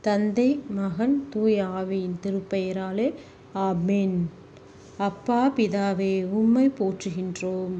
தந்தை மகன் தூய ஆவியின் திருப்பெயராலே ஆமென். அப்பா பிதாவே உம்மை போற்றுகின்றோம்.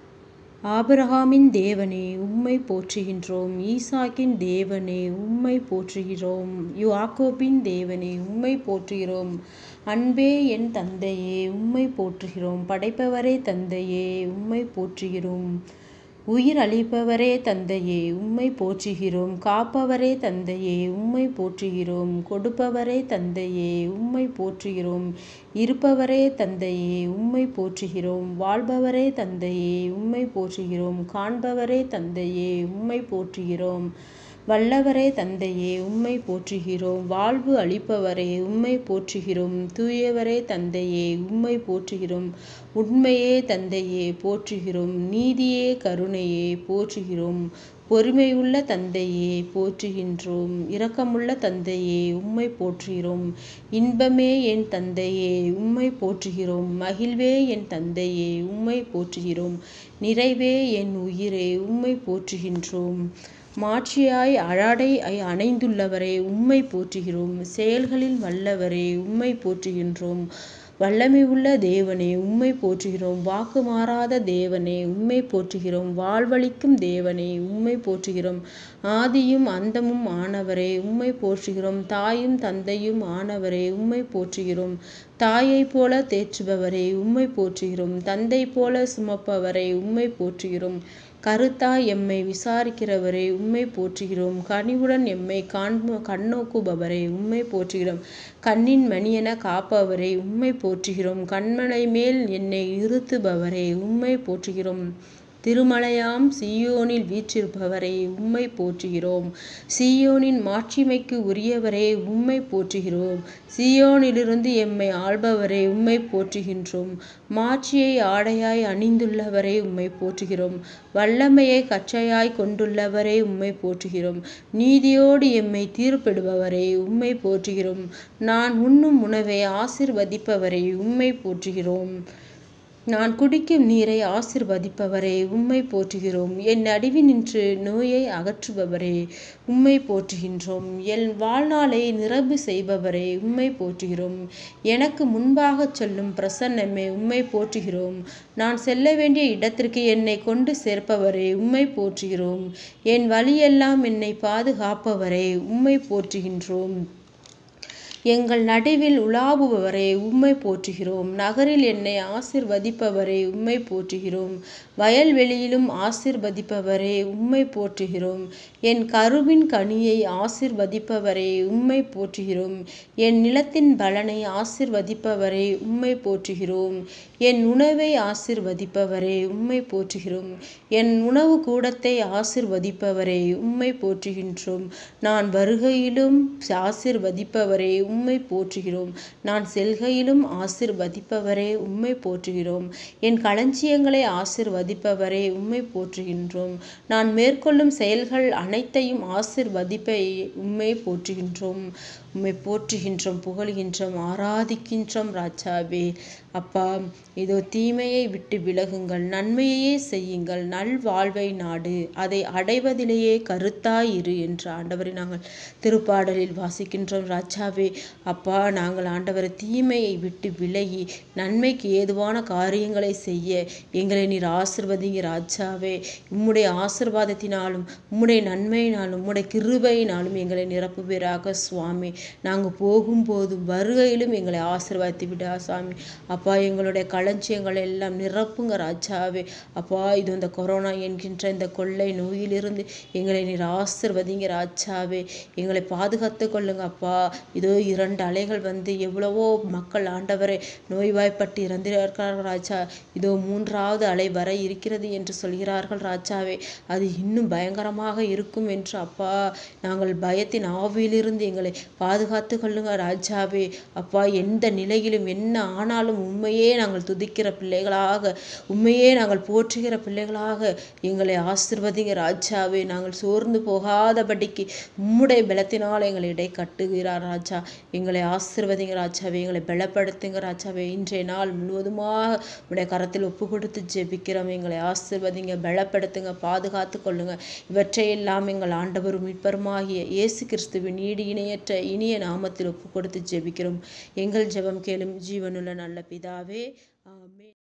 ஆபிரகாமின் தேவனே உம்மை போற்றுகின்றோம். ஈசாக்கின் தேவனே உம்மை போற்றுகிறோம். யாக்கோபின் தேவனே உம்மை போற்றுகிறோம். அன்பே என் தந்தையே உம்மை போற்றுகிறோம். படைப்பவரே தந்தையே உம்மை போற்றுகிறோம். உயிர் அளிப்பவரே தந்தையே உம்மை போற்றுகிறோம். காப்பவரே தந்தையே உம்மை போற்றுகிறோம். கொடுப்பவரே தந்தையே உம்மை போற்றுகிறோம். இருப்பவரே தந்தையே உம்மை போற்றுகிறோம். வாழ்பவரே தந்தையே உம்மை போற்றுகிறோம். காண்பவரே தந்தையே உம்மை போற்றுகிறோம். வல்லவரே தந்தையே உம்மை போற்றுகிறோம். வாழ்வு அளிப்பவரே உம்மை போற்றுகிறோம். தூயவரே தந்தையே உம்மை போற்றுகிறோம். உண்மையே தந்தையே போற்றுகிறோம். நீதியே கருணையே போற்றுகிறோம். பொறுமையுள்ள தந்தையே போற்றுகின்றோம். இரக்கமுள்ள தந்தையே உம்மை போற்றுகிறோம். இன்பமே என் தந்தையே உம்மை போற்றுகிறோம். மகிழ்வே என் தந்தையே உம்மை போற்றுகிறோம். நிறைவே என் உயிரே உம்மை போற்றுகின்றோம். மாட்சியாய் அழடை அணைந்துள்ளவரே உம்மை போற்றுகிறோம். செயல்களில் வல்லவரே உம்மை போற்றுகின்றோம். வல்லமையுள்ள தேவனே உம்மை போற்றுகிறோம். வாக்கு மாறாத தேவனே உம்மை போற்றுகிறோம். வாழ்வளிக்கும் தேவனே உம்மை போற்றுகிறோம். ஆதியும் அந்தமும் ஆனவரே உம்மை போற்றுகிறோம். தாயும் தந்தையும் ஆனவரே உம்மை போற்றுகிறோம். தாயைப் போல தேற்றுபவரே உம்மை போற்றுகிறோம். தந்தை போல சுமப்பவரே உம்மை போற்றுகிறோம். கருத்தாய் எம்மை விசாரிக்கிறவரே உம்மை போற்றுகிறோம். கனிவுடன் எம்மை கண்ணோக்குபவரே உம்மை போற்றுகிறோம். கண்ணின் மணியெனக் காப்பவரே உம்மை போற்றுகிறோம். கன்மலைமேல் என்னை இருத்துபவரே உம்மை போற்றுகிறோம். திருமலையாம் சீயோனில் வீற்றிருப்பவரே உம்மை போற்றுகிறோம். சீயோனின் மாட்சிமைக்கு உரியவரே உம்மை போற்றுகிறோம். சீயோனிலிருந்து எம்மை ஆள்பவரே உம்மை போற்றுகின்றோம். மாட்சியை ஆடையாய் அணிந்துள்ளவரே உம்மை போற்றுகிறோம். வல்லமையைக் கச்சையாய்க் கொண்டுள்ளவரே உம்மை போற்றுகிறோம். நீதியோடு எம்மைத் தீர்ப்பிடுபவரே உம்மை போற்றுகிறோம். நான் உண்ணும் உணவை ஆசீர்வதிப்பவரே உம்மை போற்றுகிறோம். நான் குடிக்கும் நீரை ஆசீர்வதிப்பவரே உம்மை போற்றுகிறோம். என் நடுவினின்று நோயை அகற்றுபவரே உம்மை போற்றுகின்றோம். என் வாழ்நாளை நிறைவு செய்பவரே உம்மை போற்றுகிறோம். எனக்கு முன்பாகச் செல்லும் பிரசன்னமே உம்மை போற்றுகிறோம். நான் செல்ல வேண்டிய இடத்திற்கு என்னைக் கொண்டு சேர்ப்பவரே உம்மை போற்றுகிறோம். என் வழியெல்லாம் என்னைப் பாதுகாப்பவரே உம்மை போற்றுகின்றோம். எங்கள் நடுவில் உலாவுபவரே உம்மை போற்றுகிறோம். நகரில் என்னை ஆசீர்வதிப்பவரே உம்மை போற்றுகிறோம். வயல்வெளியிலும் ஆசீர்வதிப்பவரே உம்மை போற்றுகிறோம். என் கருவின் கனியை ஆசீர்வதிப்பவரே உம்மை போற்றுகிறோம். என் நிலத்தின் பலனை ஆசீர்வதிப்பவரே உம்மை போற்றுகிறோம். என் உணவை ஆசீர்வதிப்பவரே உம்மை போற்றுகிறோம். என் உணவுக்கூடத்தை ஆசீர்வதிப்பவரே உம்மை போற்றுகின்றோம். நான் வருகையிலும் ஆசீர்வதிப்பவரே உம்மை போற்றுகிறோம். நான் செல்கையிலும் ஆசீர்வதிப்பவரே உம்மை போற்றுகிறோம். என் களஞ்சியங்களை ஆசீர்வதிப்பவரே உம்மை போற்றுகின்றோம். நான் மேற்கொள்ளும் செயல்கள் அனைத்தையும் ஆசீர்வதிப்ப உம்மை போற்றுகின்றோம். உம்மை போற்றுகின்றோம் புகழ்கின்றோம் ஆராதிக்கின்றோம் ராஜாவே. அப்பா இதோ தீமையை விட்டு விலகுங்கள் நன்மையையே செய்யுங்கள் நல்வாழ்வை நாடு அதை அடைவதிலேயே கருத்தாய் இரு என்று ஆண்டவரே நாங்கள் திருப்பாடலில் வாசிக்கின்றோம் ராஜாவே. அப்பா நாங்கள் ஆண்டவரே தீமையை விட்டு விலகி நன்மைக்கு ஏதுவான காரியங்களைச் செய்ய எங்களை நீர் ஆசீர்வதிங்க ராஜாவே. உம்முடைய ஆசீர்வாதத்தினாலும் உம்முடைய நன்மையினாலும் உம்முடைய கிருபையினாலும் எங்களை நிரப்புவீராக சுவாமி. நாங்கள் போகும்போதும் வருகையிலும் எங்களை ஆசீர்வதித்து விடு சாமி. அப்பா எங்களுடைய களஞ்சியங்களை எல்லாம் நிரப்புங்க ராஜாவே. அப்பா இதோ இந்த கொரோனா என்கின்ற இந்த கொள்ளை நோயிலிருந்து எங்களை நீர் ஆசீர்வதிங்க ராஜாவே. எங்களை பாதுகாத்துக் கொள்ளுங்க அப்பா. இதோ இரண்டு அலைகள் வந்து எவ்வளவோ மக்கள் ஆண்டவரே நோய்வாய்ப்பட்டு இறந்திருக்கிறார்கள் ராஜா. இதோ மூன்றாவது அலை வர இருக்கிறது என்று சொல்கிறார்கள் ராஜாவே. அது இன்னும் பயங்கரமாக இருக்கும் என்று அப்பா நாங்கள் பயத்தின் ஆவியிலிருந்து எங்களை பாதுகாத்துக் கொள்ளுங்க ராஜாவே. அப்பா எந்த நிலையிலும் என்ன ஆனாலும் உண்மையே நாங்கள் துதிக்கிற பிள்ளைகளாக உண்மையே நாங்கள் போற்றுகிற பிள்ளைகளாக எங்களை ஆசிர்வதிங்க ராஜாவே நாங்கள் சோர்ந்து போகாதபடிக்கு உம்முடைய பலத்தினால் எங்களை இடை கட்டுகிறார் ராஜா எங்களை ஆசிர்வதிங்க ராஜாவே எங்களை பலப்படுத்துங்க ராஜாவே இன்றைய நாள் முழுவதுமாக உடைய கரத்தில் ஒப்பு கொடுத்து ஜெபிக்கிறோம் எங்களை ஆசிர்வதிங்க பலப்படுத்துங்க பாதுகாத்து கொள்ளுங்க இவற்றையெல்லாம் எங்கள் ஆண்டவரும் மீட்பருமாகிய இயேசு கிறிஸ்துவின் ஈடு இணையற்ற இனிய நாமத்தில் ஒப்பு கொடுத்து ஜெபிக்கிறோம் எங்கள் ஜெபம் கேளும் ஜீவனுள்ள நல்ல பிதாவே ஆமென்